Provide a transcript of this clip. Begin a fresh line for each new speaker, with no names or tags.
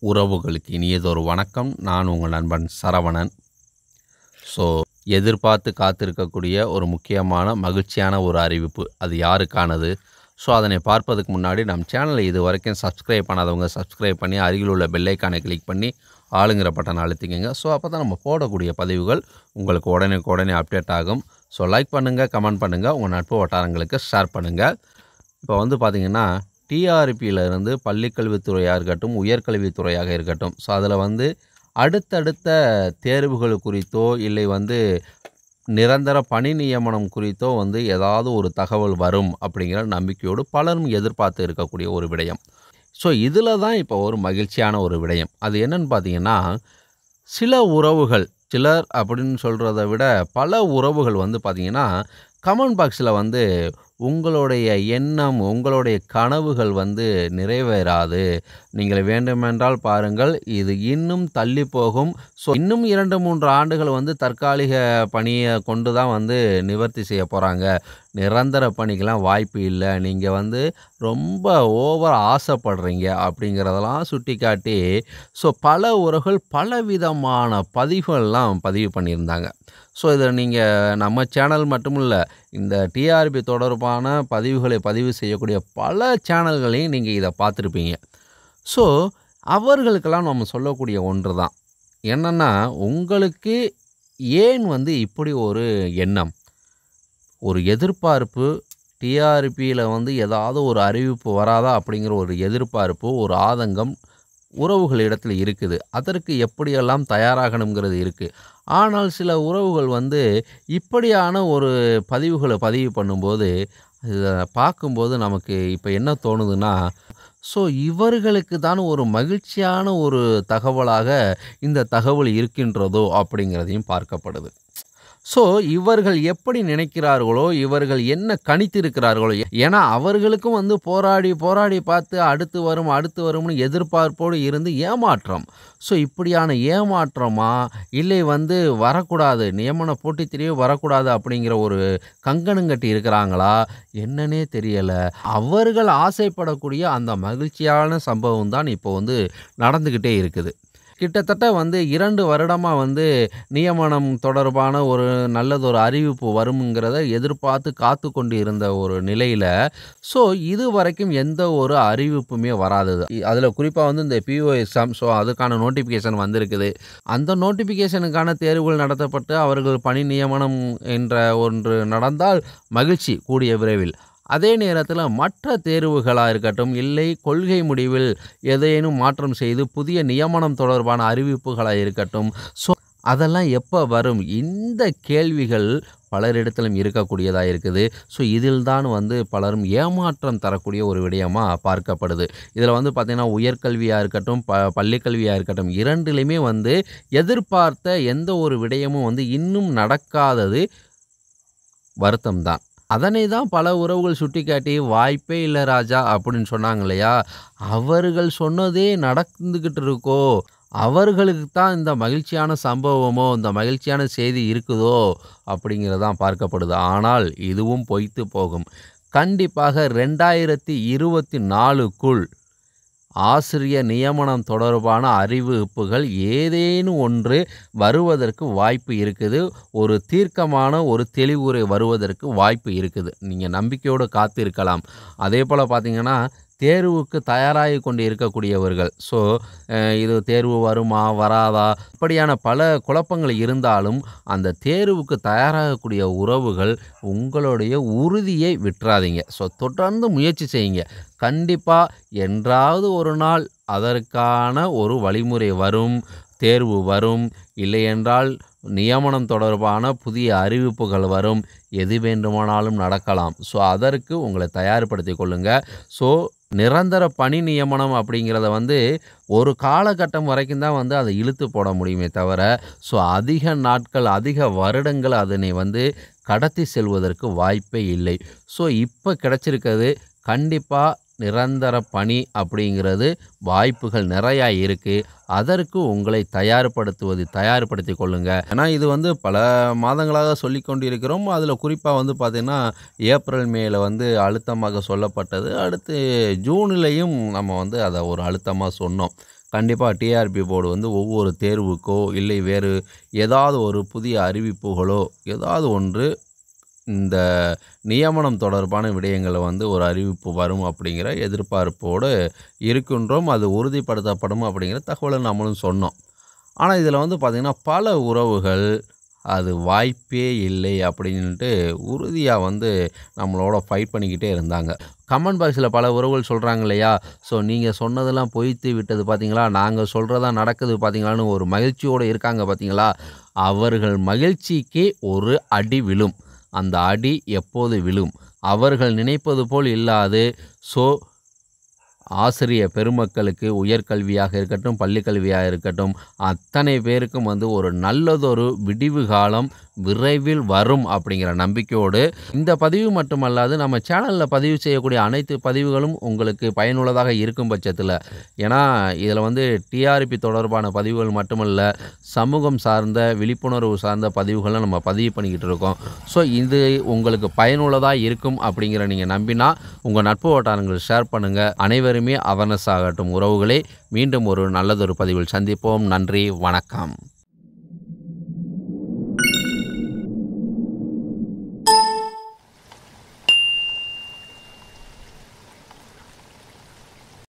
உறவுகளுக்கு இனியதொரு வணக்கம் நான் உங்கள் நண்பன் சரவணன் ஸோ எதிர்பார்த்து காத்திருக்கக்கூடிய ஒரு முக்கியமான மகிழ்ச்சியான ஒரு அறிவிப்பு அது யாருக்கானது ஸோ அதனை பார்ப்பதுக்கு முன்னாடி நம் சேனலை இது வரைக்கும் சப்ஸ்கிரைப் பண்ணாதவங்க சப்ஸ்கிரைப் பண்ணி அருகில் உள்ள பெல்லைக்கானை கிளிக் பண்ணி ஆளுங்கிற பட்டனை அழுத்திக்கங்க ஸோ அப்போ தான் நம்ம போடக்கூடிய பதிவுகள் உங்களுக்கு உடனே உடனே அப்டேட் ஆகும் ஸோ லைக் பண்ணுங்கள் கமெண்ட் பண்ணுங்கள் உங்கள் நட்பு வட்டாரங்களுக்கு ஷேர் பண்ணுங்கள் இப்போ வந்து பார்த்திங்கன்னா டிஆர்பியில் இருந்து பள்ளிக்கல்வித்துறையாக இருக்கட்டும் உயர்கல்வித்துறையாக இருக்கட்டும் ஸோ அதில் வந்து அடுத்தடுத்த தேர்வுகள் குறித்தோ இல்லை வந்து நிரந்தர பணி நியமனம் குறித்தோ வந்து ஏதாவது ஒரு தகவல் வரும் அப்படிங்கிற நம்பிக்கையோடு பலரும் எதிர்பார்த்து இருக்கக்கூடிய ஒரு விடயம் ஸோ இதில் தான் இப்போ ஒரு மகிழ்ச்சியான ஒரு விடயம் அது என்னன்னு பார்த்தீங்கன்னா சில உறவுகள் சிலர் அப்படின்னு சொல்கிறத விட பல உறவுகள் வந்து பார்த்திங்கன்னா கமெண்ட் பாக்ஸில் வந்து உங்களுடைய எண்ணம் உங்களுடைய கனவுகள் வந்து நிறைவேறாது நீங்கள் வேண்டுமென்றால் பாருங்கள் இது இன்னும் தள்ளி போகும் ஸோ இன்னும் இரண்டு மூன்று ஆண்டுகள் வந்து தற்காலிக பணியை கொண்டு தான் வந்து நிவர்த்தி செய்ய போகிறாங்க நிரந்தர பணிக்கெலாம் வாய்ப்பு இல்லை நீங்கள் வந்து ரொம்ப ஓவர் ஆசைப்படுறீங்க அப்படிங்கிறதெல்லாம் சுட்டி காட்டி ஸோ பல உறவுகள் பலவிதமான பதிவுகள்லாம் பதிவு பண்ணியிருந்தாங்க ஸோ இதில் நீங்கள் நம்ம சேனல் மட்டும் இல்லை இந்த டிஆர்பி தொடர்பான பதிவுகளை பதிவு செய்யக்கூடிய பல சேனல்களையும் நீங்கள் இதை பார்த்துருப்பீங்க ஸோ அவர்களுக்கெல்லாம் நம்ம சொல்லக்கூடிய ஒன்று தான் என்னென்னா உங்களுக்கு ஏன் வந்து இப்படி ஒரு எண்ணம் ஒரு எதிர்பார்ப்பு டிஆர்பியில் வந்து ஏதாவது ஒரு அறிவிப்பு வராதா அப்படிங்கிற ஒரு எதிர்பார்ப்பு ஒரு ஆதங்கம் உறவுகளிடத்தில் இருக்குது அதற்கு எப்படியெல்லாம் தயாராகணுங்கிறது இருக்குது ஆனால் சில உறவுகள் வந்து இப்படியான ஒரு பதிவுகளை பதிவு பண்ணும்போது இதை பார்க்கும்போது நமக்கு இப்போ என்ன தோணுதுன்னா ஸோ இவர்களுக்கு தான் ஒரு மகிழ்ச்சியான ஒரு தகவலாக இந்த தகவல் இருக்கின்றதோ அப்படிங்கிறதையும் பார்க்கப்படுது ஸோ இவர்கள் எப்படி நினைக்கிறார்களோ இவர்கள் என்ன கணித்திருக்கிறார்களோ ஏன்னா அவர்களுக்கும் வந்து போராடி போராடி பார்த்து அடுத்து வரும் அடுத்து வரும்னு எதிர்பார்ப்போடு இருந்து ஏமாற்றம் ஸோ இப்படியான ஏமாற்றமா இல்லை வந்து வரக்கூடாது நியமன போட்டி தெரியும் வரக்கூடாது அப்படிங்கிற ஒரு கங்கணங்கட்டி இருக்கிறாங்களா என்னன்னே தெரியலை அவர்கள் ஆசைப்படக்கூடிய அந்த மகிழ்ச்சியான சம்பவம் தான் இப்போ வந்து நடந்துக்கிட்டே இருக்குது கிட்டத்தட்ட வந்து இரண்டு வருடமாக வந்து நியமனம் தொடர்பான ஒரு நல்லதொரு அறிவிப்பு வருங்கிறத எதிர்பார்த்து காத்து கொண்டு இருந்த ஒரு நிலையில் ஸோ இது வரைக்கும் எந்த ஒரு அறிவிப்புமே வராதது அதில் குறிப்பாக வந்து இந்த பிஓ எக்ஸாம் ஸோ அதுக்கான நோட்டிஃபிகேஷன் வந்திருக்குது அந்த நோட்டிஃபிகேஷனுக்கான தேர்வுகள் நடத்தப்பட்டு அவர்கள் பணி நியமனம் என்ற ஒன்று நடந்தால் மகிழ்ச்சி கூடிய விரைவில் அதே நேரத்தில் மற்ற தேர்வுகளாக இருக்கட்டும் இல்லை கொள்கை முடிவில் ஏதேனும் மாற்றம் செய்து புதிய நியமனம் தொடர்பான அறிவிப்புகளாக இருக்கட்டும் ஸோ அதெல்லாம் எப்போ வரும் இந்த கேள்விகள் பலரிடத்திலும் இருக்கக்கூடியதாக இருக்குது ஸோ இதில் தான் வந்து பலரும் ஏமாற்றம் தரக்கூடிய ஒரு விடயமாக பார்க்கப்படுது இதில் வந்து பார்த்திங்கன்னா உயர்கல்வியாக இருக்கட்டும் ப பள்ளிக்கல்வியாக இருக்கட்டும் இரண்டிலையுமே வந்து எதிர்பார்த்த எந்த ஒரு விடயமும் வந்து இன்னும் நடக்காதது வருத்தம் தான் அதனை தான் பல உறவுகள் சுட்டிக்காட்டி வாய்ப்பே இல்லை ராஜா அப்படின்னு சொன்னாங்க இல்லையா அவர்கள் சொன்னதே நடந்துக்கிட்டு இருக்கோ அவர்களுக்கு தான் இந்த மகிழ்ச்சியான சம்பவமோ இந்த மகிழ்ச்சியான செய்தி இருக்குதோ அப்படிங்கிறதான் பார்க்கப்படுது ஆனால் இதுவும் பொய்த்து போகும் கண்டிப்பாக ரெண்டாயிரத்தி இருபத்தி நாலுக்குள் ஆசிரியர் நியமனம் தொடர்பான அறிவிப்புகள் ஏதேனும் ஒன்று வருவதற்கு வாய்ப்பு இருக்குது ஒரு தீர்க்கமான ஒரு தெளிவுரை வருவதற்கு வாய்ப்பு இருக்குது நீங்கள் நம்பிக்கையோடு காத்திருக்கலாம் அதே போல் பார்த்திங்கன்னா தேர்வுக்கு தயாராகி கொண்டு இருக்கக்கூடியவர்கள் ஸோ இது தேர்வு வருமா வராதா இப்படியான பல குழப்பங்கள் இருந்தாலும் அந்த தேர்வுக்கு தயாராகக்கூடிய உறவுகள் உங்களுடைய உறுதியை விட்டுறாதீங்க ஸோ தொடர்ந்து முயற்சி செய்யுங்க கண்டிப்பாக என்றாவது ஒரு நாள் அதற்கான ஒரு வழிமுறை வரும் தேர்வு வரும் இல்லையென்றால் நியமனம் தொடர்பான புதிய அறிவிப்புகள் வரும் எது வேண்டுமானாலும் நடக்கலாம் ஸோ அதற்கு உங்களை தயார்படுத்தி கொள்ளுங்கள் ஸோ நிரந்தர பணி நியமனம் அப்படிங்கிறத வந்து ஒரு காலகட்டம் வரைக்கும் தான் வந்து அதை இழுத்து போட முடியுமே தவிர ஸோ அதிக நாட்கள் அதிக வருடங்கள் அதனை வந்து கடத்தி செல்வதற்கு வாய்ப்பே இல்லை ஸோ இப்போ கிடச்சிருக்கிறது கண்டிப்பாக நிரந்தர பணி அப்படிங்கிறது வாய்ப்புகள் நிறையா இருக்குது அதற்கு உங்களை தயார்படுத்துவது தயார்படுத்தி கொள்ளுங்கள் ஏன்னா இது வந்து பல மாதங்களாக சொல்லி கொண்டிருக்கிறோம் அதில் குறிப்பாக வந்து பார்த்திங்கன்னா ஏப்ரல் மேல வந்து அழுத்தமாக சொல்லப்பட்டது அடுத்து ஜூன்லேயும் நம்ம வந்து அதை ஒரு அழுத்தமாக சொன்னோம் கண்டிப்பாக டிஆர்பி போர்டு வந்து ஒவ்வொரு தேர்வுக்கோ இல்லை வேறு ஏதாவது ஒரு புதிய அறிவிப்புகளோ ஏதாவது ஒன்று இந்த நியமனம் தொடர்பான விடயங்களை வந்து ஒரு அறிவிப்பு வரும் அப்படிங்கிற எதிர்பார்ப்போடு இருக்கின்றோம் அது உறுதிப்படுத்தப்படும் அப்படிங்கிற தகவலை நம்மளும் சொன்னோம் ஆனால் இதில் வந்து பார்த்திங்கன்னா பல உறவுகள் அது வாய்ப்பே இல்லை அப்படின்ட்டு உறுதியாக வந்து நம்மளோட ஃபைட் பண்ணிக்கிட்டே இருந்தாங்க கமெண்ட் பாக்ஸில் பல உறவுகள் சொல்கிறாங்க இல்லையா ஸோ நீங்கள் சொன்னதெல்லாம் பொய்த்து விட்டது பார்த்தீங்களா நாங்கள் சொல்கிறதா நடக்குது பார்த்தீங்களான்னு ஒரு மகிழ்ச்சியோடு இருக்காங்க பார்த்தீங்களா அவர்கள் மகிழ்ச்சிக்கு ஒரு அடி விழும் அந்த அடி எப்போது விழும் அவர்கள் நினைப்பது போல் இல்லாது ஸோ ஆசிரிய பெருமக்களுக்கு உயர்கல்வியாக இருக்கட்டும் பள்ளிக்கல்வியாக இருக்கட்டும் அத்தனை பேருக்கும் வந்து ஒரு நல்லதொரு விடிவு காலம் விரைவில் வரும் அப்படிங்கிற நம்பிக்கையோடு இந்த பதிவு மட்டுமல்லாது நம்ம சேனலில் பதிவு செய்யக்கூடிய அனைத்து பதிவுகளும் உங்களுக்கு பயனுள்ளதாக இருக்கும் பட்சத்தில் ஏன்னா இதில் வந்து டிஆர்பி தொடர்பான பதிவுகள் மட்டுமல்ல சமூகம் சார்ந்த விழிப்புணர்வு சார்ந்த பதிவுகளை நம்ம பதிவு பண்ணிக்கிட்டு இருக்கோம் ஸோ இது உங்களுக்கு பயனுள்ளதாக இருக்கும் அப்படிங்கிற நீங்கள் நம்பினா உங்கள் நட்பு வட்டாரங்கள் ஷேர் பண்ணுங்கள் அனைவருமே அவேர்னஸ் ஆகட்டும் உறவுகளே மீண்டும் ஒரு நல்லதொரு பதிவில் சந்திப்போம் நன்றி வணக்கம்